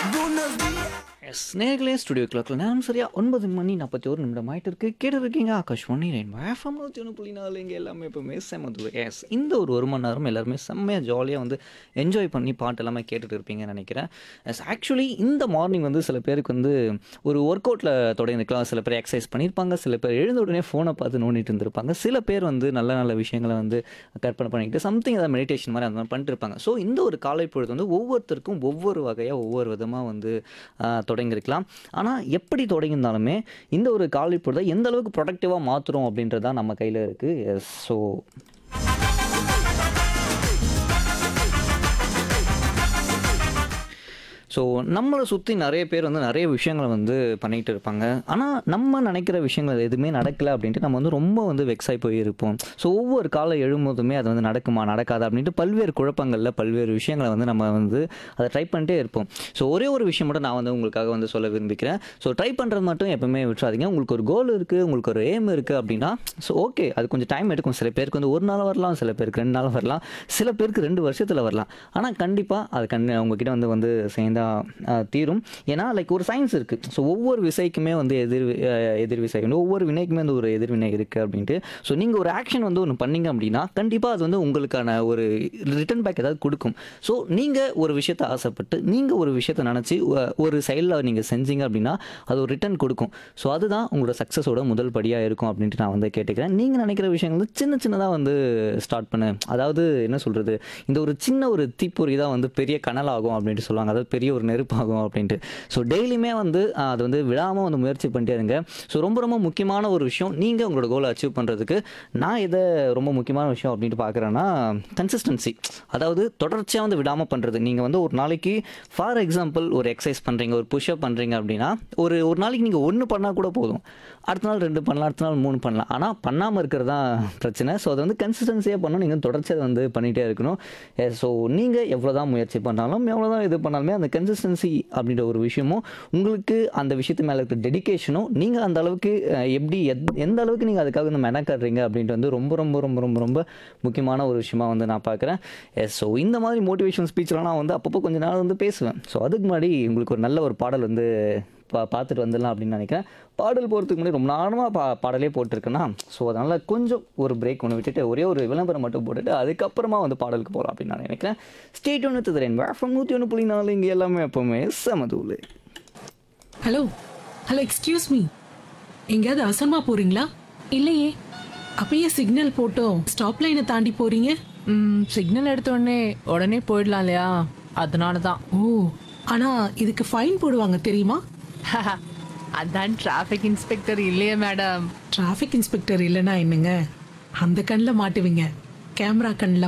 S நேர்களே studio கிளாக்கில் நேரம் சரியா ஒன்பது மணி நாற்பத்தி ஒரு நிமிடம் ஆயிட்டு இருக்கு கேட்டு இருக்கீங்க ஆகாஷ்வாணி ரெயின் எஃப்எம் நூற்றி ஒன்று புள்ளி நாலு இங்கே எல்லாமே எப்பவுமே செமது எஸ் இந்த ஒரு ஒரு மணி நேரம் எல்லாருமே செம்மையாக ஜாலியாக வந்து என்ஜாய் பண்ணி பாட்டு எல்லாமே கேட்டுட்டு இருப்பீங்கன்னு நினைக்கிறேன் எஸ் ஆக்சுவலி இந்த மார்னிங் வந்து சில பேருக்கு வந்து ஒரு ஒர்க் அவுட்டில் தொடங்கிருக்கலாம் சில பேர் எக்ஸசைஸ் பண்ணியிருப்பாங்க சில பேர் எழுந்த உடனே ஃபோனை பார்த்து நோண்டிட்டு இருந்திருப்பாங்க சில பேர் வந்து நல்ல நல்ல விஷயங்களை வந்து கற்பனை பண்ணிக்கிட்டு சம்திங் ஏதாவது மெடிடேஷன் மாதிரி அந்த மாதிரி பண்ணிட்டு இருப்பாங்க ஸோ இந்த ஒரு காலை பொழுது வந்து ஒவ்வொருத்தருக்கும் ஒவ்வொரு வகையாக ஒவ்வொரு விதமாக வந்து ஆஹ், தொடங்கியிருக்கலாம் ஆனால் எப்படி தொடங்கியிருந்தாலுமே இந்த ஒரு காலை பொழுதை எந்த அளவுக்கு ப்ரொடக்டிவாக மாற்றுறோம் அப்படின்றது தான் நம்ம கையில் இருக்குது எஸ் ஸோ ஸோ நம்மளை சுற்றி நிறைய பேர் வந்து நிறைய விஷயங்களை வந்து பண்ணிகிட்டு இருப்பாங்க ஆனால் நம்ம நினைக்கிற விஷயங்கள் எதுவுமே நடக்கலை அப்படின்ட்டு நம்ம வந்து ரொம்ப வந்து வெக்ஸாகி போய் இருப்போம் ஸோ ஒவ்வொரு காலம் எழும்போதுமே அது வந்து நடக்குமா நடக்காது அப்படின்ட்டு பல்வேறு குழப்பங்களில் பல்வேறு விஷயங்களை வந்து நம்ம வந்து அதை ட்ரை பண்ணிட்டே இருப்போம் ஸோ ஒரே ஒரு விஷயம் மட்டும் நான் வந்து உங்களுக்காக வந்து சொல்ல விரும்பிக்கிறேன் ஸோ ட்ரை பண்ணுறது மட்டும் எப்பவுமே விட்டுறாதீங்க உங்களுக்கு ஒரு கோல் இருக்குது உங்களுக்கு ஒரு எய்ம் இருக்குது அப்படின்னா ஸோ ஓகே அது கொஞ்சம் டைம் எடுக்கும் சில பேருக்கு வந்து ஒரு நாள் வரலாம் சில பேருக்கு ரெண்டு நாள் வரலாம் சில பேருக்கு ரெண்டு வருஷத்தில் வரலாம் ஆனால் கண்டிப்பாக அது கண் உங்ககிட்ட வந்து வந்து சேர்ந்தா அஹ், தீரும் ஏன்னா லைக் ஒரு சயின்ஸ் இருக்குது ஸோ ஒவ்வொரு விசைக்குமே வந்து எதிர் அஹ், எதிர் விசை உண்டு. ஒவ்வொரு வினைக்குமே வந்து ஒரு எதிர்வினை இருக்குது அப்படின்ட்டு ஸோ நீங்கள் ஒரு ஆக்ஷன் வந்து ஒன்று பண்ணீங்க அப்படின்னா கண்டிப்பாக அது வந்து உங்களுக்கான ஒரு ரிட்டன் பேக் ஏதாவது கொடுக்கும் ஸோ நீங்கள் ஒரு விஷயத்தை ஆசைப்பட்டு நீங்கள் ஒரு விஷயத்தை நினச்சி ஒரு சைடில் நீங்கள் செஞ்சீங்க அப்படின்னா அது ஒரு ரிட்டன் கொடுக்கும் ஸோ அதுதான் உங்களோட சக்ஸஸோட முதல் படியாக இருக்கும் அப்படின்ட்டு நான் வந்து கேட்டுக்கிறேன் நீங்கள் நினைக்கிற விஷயங்கள் வந்து சின்ன சின்னதாக வந்து ஸ்டார்ட் பண்ணு அதாவது என்ன சொல்கிறது இந்த ஒரு சின்ன ஒரு தீப்பொறி தான் வந்து பெரிய கனலாகும் அப்படின்ட்டு சொல்லுவாங்க அதாவது பெரிய ஒரு நெருப்பாகும் அப்படின்ட்டு ஸோ டெய்லியுமே வந்து ஆஹ், அது வந்து விடாமல் வந்து முயற்சி பண்ணிட்டே இருங்க ஸோ ரொம்ப ரொம்ப முக்கியமான ஒரு விஷயம் நீங்கள் உங்களோட கோலை அச்சீவ் பண்ணுறதுக்கு நான் எதை ரொம்ப முக்கியமான விஷயம் அப்படின்ட்டு பார்க்குறேன்னா கன்சிஸ்டன்சி அதாவது தொடர்ச்சியாக வந்து விடாமல் பண்ணுறது நீங்கள் வந்து ஒரு நாளைக்கு ஃபார் எக்ஸாம்பிள் ஒரு எக்ஸசைஸ் பண்ணுறீங்க ஒரு புஷ்அப் பண்ணுறீங்க அப்படின்னா ஒரு ஒரு நாளைக்கு நீங்கள் ஒன்று பண்ணால் கூட போதும் அடுத்த நாள் ரெண்டு பண்ணலாம் அடுத்த நாள் மூணு பண்ணலாம் ஆனால் பண்ணாமல் இருக்கிறது தான் பிரச்சனை ஸோ அதை வந்து கன்சிஸ்டன்சியாக பண்ணணும் நீங்கள் தொடர்ச்சியாக வந்து பண்ணிகிட்டே இருக்கணும் ஸோ நீங்கள் எவ்வளோ தான் முயற்சி பண்ணாலும் எவ்வளோ தான் இது பண்ணாலுமே அந்த கன்சிஸ்டன்சி அப்படின்ற ஒரு விஷயமும் உங்களுக்கு அந்த விஷயத்து மேலே இருக்க டெடிகேஷனும் நீங்கள் அந்த அளவுக்கு அஹ், எப்படி எத் எந்த அளவுக்கு நீங்கள் அதுக்காக வந்து மெனக்காடுறீங்க அப்படின்ட்டு வந்து ரொம்ப ரொம்ப ரொம்ப ரொம்ப ரொம்ப முக்கியமான ஒரு விஷயமா வந்து நான் பார்க்குறேன் ஸோ இந்த மாதிரி மோட்டிவேஷன் ஸ்பீச்லாம் நான் வந்து அப்பப்போ கொஞ்ச நாள் வந்து பேசுவேன் ஸோ அதுக்கு முன்னாடி உங்களுக்கு ஒரு நல்ல ஒரு பாடல் வந்து பா பார்த்துட்டு வந்துடலாம் அப்படின்னு நினைக்கிறேன் பாடல் போகிறதுக்கு முன்னாடி ரொம்ப நாளமாக பா பாடலே போட்டிருக்கேன்னா ஸோ அதனால் கொஞ்சம் ஒரு பிரேக் ஒன்று விட்டுட்டு ஒரே ஒரு விளம்பரம் மட்டும் போட்டுட்டு அதுக்கப்புறமா வந்து பாடலுக்கு போகலாம் அப்படின்னு நான் நினைக்கிறேன் ஸ்டேட் ஒன்று தரேன் வேஃபம் நூற்றி ஒன்று புள்ளி நாலு இங்கே எல்லாமே எப்போவுமே சமதூள் ஹலோ ஹலோ எக்ஸ்கியூஸ் மீ எங்கேயாவது அவசரமா போறீங்களா இல்லையே அப்பயே சிக்னல் போட்டோம் ஸ்டாப் லைனை தாண்டி போறீங்க ம் சிக்னல் எடுத்த உடனே உடனே போயிடலாம் இல்லையா அதனால தான் ஓ ஆனா இதுக்கு ஃபைன் போடுவாங்க தெரியுமா அதான் டிராஃபிக் இன்ஸ்பெக்டர் இல்லையே மேடம் டிராஃபிக் இன்ஸ்பெக்டர் இல்லைன்னா என்னங்க அந்த கண்ணில் மாட்டுவீங்க கேமரா கண்ணில்